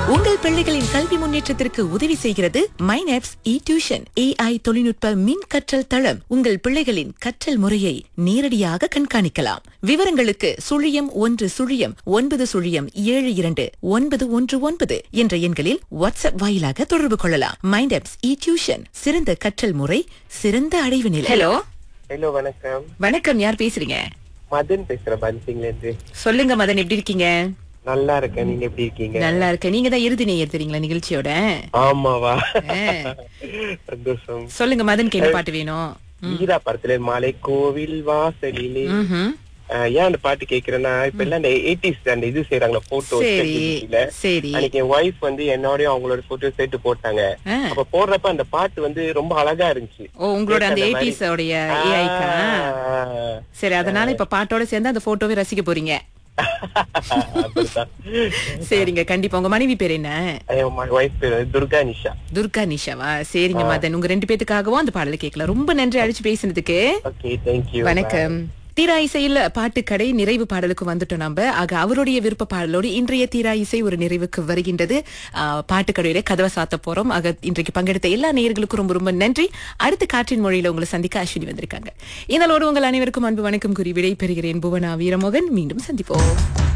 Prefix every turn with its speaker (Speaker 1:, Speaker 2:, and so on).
Speaker 1: உங்கள் பிள்ளைகளின் கல்வி முன்னேற்றத்திற்கு உதவி செய்கிறது மைனாப்ஸ் இ டியூஷன் ஏஐ தொழில்நுட்ப மின் கற்றல் தளம் உங்கள் பிள்ளைகளின் கற்றல் முறையை நேரடியாக கண்காணிக்கலாம் விவரங்களுக்கு சுழியம் ஒன்று சுழியம் ஒன்பது சுழியம் ஏழு இரண்டு ஒன்பது ஒன்று ஒன்பது என்ற எண்களில் வாட்ஸ்அப் வாயிலாக தொடர்பு கொள்ளலாம் மைண்டாப்ஸ் இ டியூஷன் சிறந்த கற்றல் முறை சிறந்த அடைவு நிலை ஹலோ
Speaker 2: ஹலோ வணக்கம்
Speaker 1: வணக்கம் யார் பேசுறீங்க
Speaker 2: மதன் பேசுறேன் பன்சிங்ல இருந்து
Speaker 1: சொல்லுங்க மதன் எப்படி இருக்கீங்க
Speaker 2: நல்லா இருக்கேன் நீங்க எப்படி இருக்கீங்க
Speaker 1: நல்லா இருக்க நீங்க தான் இறுதி நேயர் தெரியுங்களா நிகழ்ச்சியோட
Speaker 2: ஆமாவா
Speaker 1: ஆ.
Speaker 2: சந்தோஷம்
Speaker 1: சொல்லுங்க மதனுக்கு என்ன பாட்டு வேணும்
Speaker 2: வீரா படத்துல மாலை கோவில் வாசலிலே
Speaker 1: ம்ஹும்.
Speaker 2: ஆஹ் ஏன் அந்த பாட்டு கேக்குறேன்னா இப்ப எல்லாம் இந்த எயிட்டிஸ் அந்த இது செய்யறாங்களா போட்டோ
Speaker 1: சரி சரி
Speaker 2: அன்னைக்கு என் ஒய்ஃப் வந்து என்னோடய அவங்களோட போட்டோ சேர்த்து போட்டாங்க
Speaker 1: ஆ.
Speaker 2: அப்ப போடுறப்ப அந்த பாட்டு வந்து ரொம்ப அழகா இருந்துச்சு
Speaker 1: ஓ உங்களோட அந்த
Speaker 2: கேட்க அந்த
Speaker 1: எயிட்டிஸ் உடைய ஏஐக்கா
Speaker 2: ஆஹ்
Speaker 1: சரி அதனால இப்ப பாட்டோட சேர்ந்து அந்த போட்டோவை ரசிக்க போறீங்க
Speaker 2: அப்படிதான்.
Speaker 1: சரிங்க கண்டிப்பா உங்க மனைவி பேர் என்ன
Speaker 2: என் ஒய்ஃப் பேரு துர்கா நிஷா
Speaker 1: துர்கா நிஷாவா சரிங்க மதன் உங்க ரெண்டு பேத்துக்காகவும் அந்த பாடலை கேட்கலாம் ரொம்ப நன்றி அழைச்சு பேசினதுக்கு
Speaker 2: ஓகே தேங்க்யூ
Speaker 1: வணக்கம் தீரா இசையில் பாட்டுக்கடை நிறைவு பாடலுக்கு வந்துட்டோம் நம்ம ஆக அவருடைய விருப்ப பாடலோடு இன்றைய தீரா இசை ஒரு நிறைவுக்கு வருகின்றது ஆஹ், பாட்டுக்கடையில கதவை சாத்த போறோம் ஆக இன்றைக்கு பங்கெடுத்த எல்லா நேயர்களுக்கும் ரொம்ப ரொம்ப நன்றி அடுத்த காற்றின் மொழியில உங்களை சந்திக்க அஸ்வினி வந்திருக்காங்க இதனோடு உங்கள் அனைவருக்கும் அன்பு வணக்கம் கூறி விடை பெறுகிறேன் புவனா வீரமோகன் மீண்டும் சந்திப்போம்